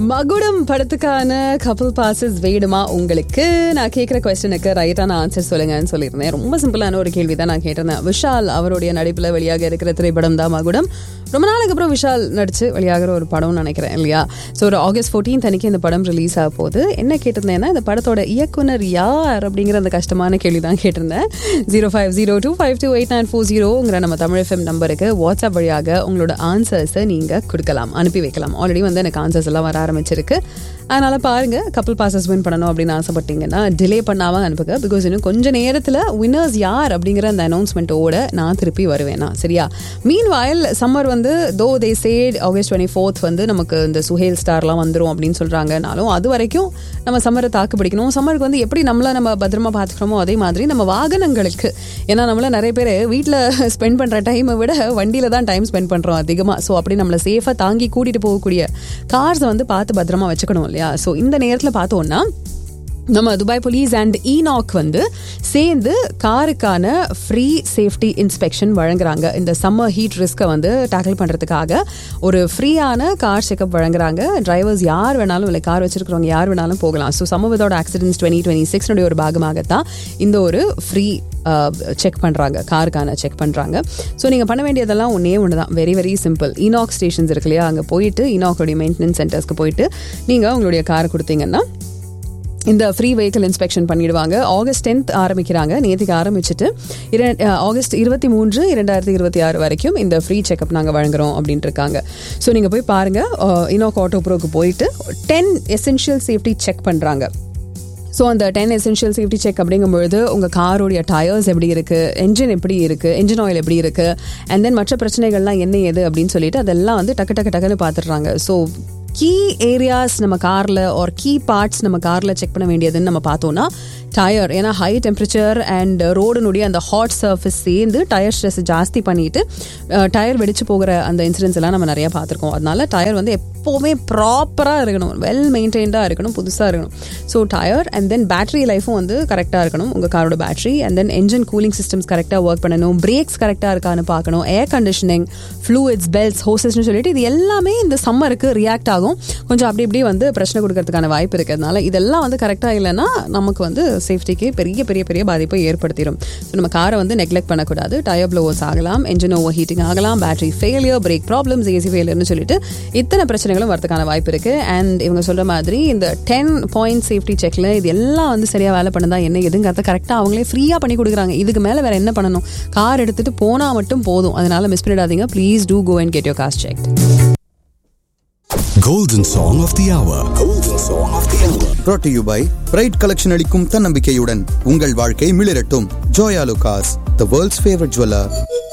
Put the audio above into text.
மகுடம் படத்துக்கான கப்பல் பாசஸ் வேணுமா உங்களுக்கு நான் கேட்குற கொஸ்டனுக்கு ரைட்டான ஆன்சர் சொல்லுங்கன்னு சொல்லியிருந்தேன் ரொம்ப சிம்பிளான ஒரு கேள்வி தான் நான் கேட்டிருந்தேன் விஷால் அவருடைய நடிப்பில் வெளியாக இருக்கிற திரைப்படம் தான் மகுடம் ரொம்ப நாளுக்கு அப்புறம் விஷால் நடிச்சு வெளியாகிற ஒரு படம்னு நினைக்கிறேன் இல்லையா ஸோ ஒரு ஆகஸ்ட் ஃபோர்டீன் அன்னைக்கு இந்த படம் ரிலீஸ் ஆக போகுது என்ன கேட்டிருந்தேன்னா இந்த படத்தோட இயக்குனர் யார் அப்படிங்கிற அந்த கஷ்டமான கேள்வி தான் கேட்டிருந்தேன் zero five zero two five two eight nine four ஜீரோங்கிற நம்ம தமிழ் எஃப்எம் நம்பருக்கு வாட்ஸ்அப் வழியாக உங்களோட ஆன்சர்ஸை நீங்கள் கொடுக்கலாம் அனுப்பி வைக்கலாம் ஆல்ரெடி வந்து எனக்கு ஆன்சர்ஸ் எல்லாம் வர ஆரம்பிச்சிருக்கு அதனால பாருங்க கப்பல் பாசஸ் வின் பண்ணணும் அப்படின்னு ஆசைப்பட்டீங்கன்னா டிலே பண்ணாம அனுப்புங்க பிகாஸ் இன்னும் கொஞ்ச நேரத்தில் வின்னர்ஸ் யார் அப்படிங்கிற அந்த அனௌன்ஸ்மெண்ட்டோட நான் திருப்பி வருவேன் நான் சரியா மீன் வாயல் சம்மர் வந்து though they said August twenty fourth வந்து நமக்கு இந்த சுஹேல் ஸ்டார்லாம் வந்துடும் அப்படின்னு சொல்றாங்கனாலும் அது வரைக்கும் நம்ம சம்மரை தாக்கு பிடிக்கணும் சம்மருக்கு வந்து எப்படி நம்மள நம்ம பத்திரமா பார்த்துக்கிறோமோ அதே மாதிரி நம்ம வாகனங்களுக்கு ஏன்னா நம்மள நிறைய பேர் வீட்டில் ஸ்பெண்ட் பண்ணுற டைமை விட வண்டியில் தான் டைம் ஸ்பெண்ட் பண்ணுறோம் அதிகமாக ஸோ அப்படி நம்மளை சேஃபாக தாங்கி கூட்டிகிட்டு போகக்கூடிய கார்ஸை வந்து பார்த்து பத்திரமா வச்சுக்கணும் இல்லையா ஸோ இந்த நேரத்தில் பார்த்தோன்னா நம்ம துபாய் போலீஸ் அண்ட் ஈனாக் வந்து சேர்ந்து காருக்கான ஃப்ரீ சேஃப்டி இன்ஸ்பெக்ஷன் வழங்குறாங்க இந்த சம்மர் ஹீட் ரிஸ்க்கை வந்து டேக்கிள் பண்ணுறதுக்காக ஒரு ஃப்ரீயான கார் செக்அப் வழங்குறாங்க டிரைவர்ஸ் யார் வேணாலும் இல்லை கார் வச்சிருக்கிறவங்க யார் வேணாலும் போகலாம் ஸோ சம்மர் விதோட ஆக்சிடென்ட்ஸ் டுவெண்ட்டி டுவெண்ட்டி சிக்ஸ்னுடைய ஒரு பாகமாகத்தான் இந்த ஒரு ஃப்ரீ செக் பண்ணுறாங்க காருக்கான செக் பண்ணுறாங்க ஸோ நீங்கள் பண்ண வேண்டியதெல்லாம் ஒன்றே ஒன்று தான் very very simple ENOC stations இருக்கு இல்லையா அங்கே போயிட்டு ஈனாக்கோடைய மெயின்டெனன்ஸ் சென்டர்ஸ்க்கு போயிட்டு நீங்கள் உங்களுடைய காரை கொடுத்தீங்கன்னா இந்த ஃப்ரீ வெஹிக்கிள் இன்ஸ்பெக்ஷன் பண்ணிடுவாங்க ஆகஸ்ட் டென்த் ஆரம்பிக்கிறாங்க நேற்றுக்கு ஆரம்பிச்சுட்டு ஆகஸ்ட் இருபத்தி மூன்று இரண்டாயிரத்தி இருபத்தி ஆறு வரைக்கும் இந்த ஃப்ரீ செக்அப் நாங்கள் வழங்குறோம் அப்படின்ட்டு இருக்காங்க ஸோ நீங்கள் போய் பாருங்கள் இனோக் ஆட்டோ ப்ரோக்கு போயிட்டு டென் எசென்ஷியல் சேஃப்டி செக் பண்ணுறாங்க ஸோ அந்த டென் எசென்ஷியல் சேஃப்டி செக் அப்படிங்கும்பொழுது உங்கள் காரோடைய டயர்ஸ் எப்படி இருக்குது என்ஜின் எப்படி இருக்குது என்ஜின் ஆயில் எப்படி இருக்குது அண்ட் தென் மற்ற பிரச்சனைகள்லாம் என்ன ஏது அப்படின்னு சொல்லிட்டு அதெல்லாம் வந்து டக்கு டக்கு டக்குன்னு பார்த்துடுறாங்க ஸோ கீ ஏரியாஸ் நம்ம காரில் ஒரு கீ பார்ட்ஸ் நம்ம காரில் செக் பண்ண வேண்டியதுன்னு நம்ம பார்த்தோம்னா டயர் ஏன்னா ஹை டெம்பரேச்சர் அண்ட் ரோடுனுடைய அந்த ஹாட் சர்ஃபேஸ் சேர்ந்து டயர் ஸ்ட்ரெஸ் ஜாஸ்தி பண்ணிட்டு டயர் வெடிச்சு போகிற அந்த இன்சிடென்ட்ஸ் எல்லாம் நம்ம நிறைய பார்த்துருக்கோம் அதனால டயர் வந்து எப்போவுமே ப்ராப்பராக இருக்கணும் வெல் மெயின்டைன்டாக இருக்கணும் புதுசாக இருக்கணும் so tyre and then battery லைஃபும் வந்து கரெக்டாக இருக்கணும் உங்கள் காரோட battery and then engine cooling systems கரெக்டாக ஒர்க் பண்ணணும் பிரேக்ஸ் கரெக்டாக இருக்கான்னு பார்க்கணும் ஏர் கண்டிஷனிங் ஃப்ளூயிட்ஸ் பெல்ட்ஸ் ஹோசஸ்னு சொல்லிட்டு இது எல்லாமே இந்த சம்மருக்கு ரியாக்ட் ஆகும் கொஞ்சம் அப்படி இப்படி வந்து பிரச்சனை கொடுக்கறதுக்கான வாய்ப்பு இருக்கிறதுனால இதெல்லாம் வந்து கரெக்டாக இல்லைன்னா நமக்கு வந்து சேஃப்டிக்கு பெரிய பெரிய பெரிய பாதிப்பை ஏற்படுத்திடும் ஸோ நம்ம காரை வந்து நெக்லெக்ட் பண்ணக்கூடாது டயர் ப்ளோவர்ஸ் ஆகலாம் என்ஜின் ஓவர் ஹீட்டிங் ஆகலாம் battery failure brake problems AC ஃபெயிலியர்னு சொல்லிட்டு இத்தனை பிரச்சனைகளும் வரதுக்கான வாய்ப்பு இருக்கு அண்ட் இவங்க சொல்ற மாதிரி இந்த டென் பாயிண்ட் சேஃப்டி செக்ல இது எல்லாம் வந்து சரியா வேலை பண்ணுதா என்ன எதுங்கிறத கரெக்டாக அவங்களே ஃப்ரீயாக பண்ணி கொடுக்குறாங்க இதுக்கு மேலே வேற என்ன பண்ணணும் கார் எடுத்துட்டு போனால் மட்டும் போதும் அதனால மிஸ் பண்ணிடாதீங்க please do go and get your காஸ்ட் check Golden Song of the Hour. Golden Song of the Hour. brought to you by pride collection அளிக்கும் தன்னம்பிக்கையுடன் உங்கள் வாழ்க்கை மிளிரட்டும் Joyalukkas the world's favourite jeweller